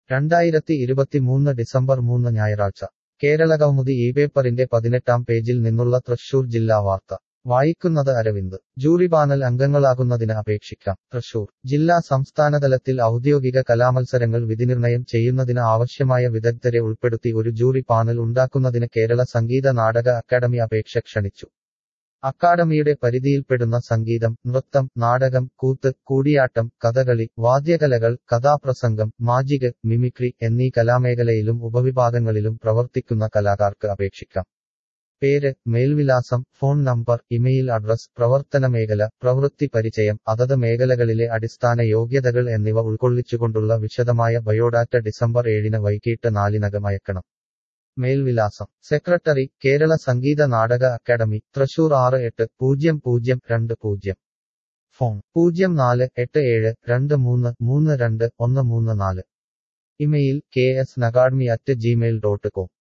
രണ്ടായിരത്തി ഇരുപത്തിമൂന്ന് ഡിസംബർ മൂന്ന് ഞായറാഴ്ച കേരളകൗമുദി ഈ പേപ്പറിന്റെ പതിനെട്ടാം പേജിൽ നിന്നുള്ള തൃശൂർ ജില്ലാ വാർത്ത വായിക്കുന്നത് അരവിന്ദ് ജൂറി പാനൽ അംഗങ്ങളാകുന്നതിന് അപേക്ഷിക്കാം തൃശൂർ ജില്ലാ സംസ്ഥാനതലത്തിൽ ഔദ്യോഗിക കലാമത്സരങ്ങൾ വിധിനിർണയം ചെയ്യുന്നതിന് ആവശ്യമായ വിദഗ്ധരെ ഉൾപ്പെടുത്തി ഒരു ജൂറി പാനൽ ഉണ്ടാക്കുന്നതിന് കേരള സംഗീത നാടക അക്കാദമി അപേക്ഷ ക്ഷണിച്ചു അക്കാദമിയുടെ പരിധിയിൽപ്പെടുന്ന സംഗീതം നൃത്തം നാടകം കൂത്ത് കൂടിയാട്ടം കഥകളി വാദ്യകലകൾ കഥാപ്രസംഗം മാജിക് മിമിക്രി എന്നീ കലാമേഖലയിലും ഉപവിഭാഗങ്ങളിലും പ്രവർത്തിക്കുന്ന കലാകാർക്ക് അപേക്ഷിക്കാം പേര് മേൽവിലാസം ഫോൺ നമ്പർ ഇമെയിൽ അഡ്രസ് പ്രവർത്തന മേഖല പ്രവൃത്തി പരിചയം അതത് മേഖലകളിലെ അടിസ്ഥാന യോഗ്യതകൾ എന്നിവ ഉൾക്കൊള്ളിച്ചുകൊണ്ടുള്ള വിശദമായ ബയോഡാറ്റ ഡിസംബർ ഏഴിന് വൈകിട്ട് നാലിനകം അയക്കണം മേൽവിലാസം സെക്രട്ടറി കേരള സംഗീത നാടക അക്കാദമി തൃശൂർ ആറ് എട്ട് പൂജ്യം പൂജ്യം രണ്ട് പൂജ്യം ഫോൺ പൂജ്യം നാല് എട്ട് ഏഴ് രണ്ട് മൂന്ന് മൂന്ന് രണ്ട് ഒന്ന് മൂന്ന് നാല് ഇമെയിൽ കെ എസ് നഗാഡ്മി അറ്റ് ജിമെയിൽ ഡോട്ട് കോം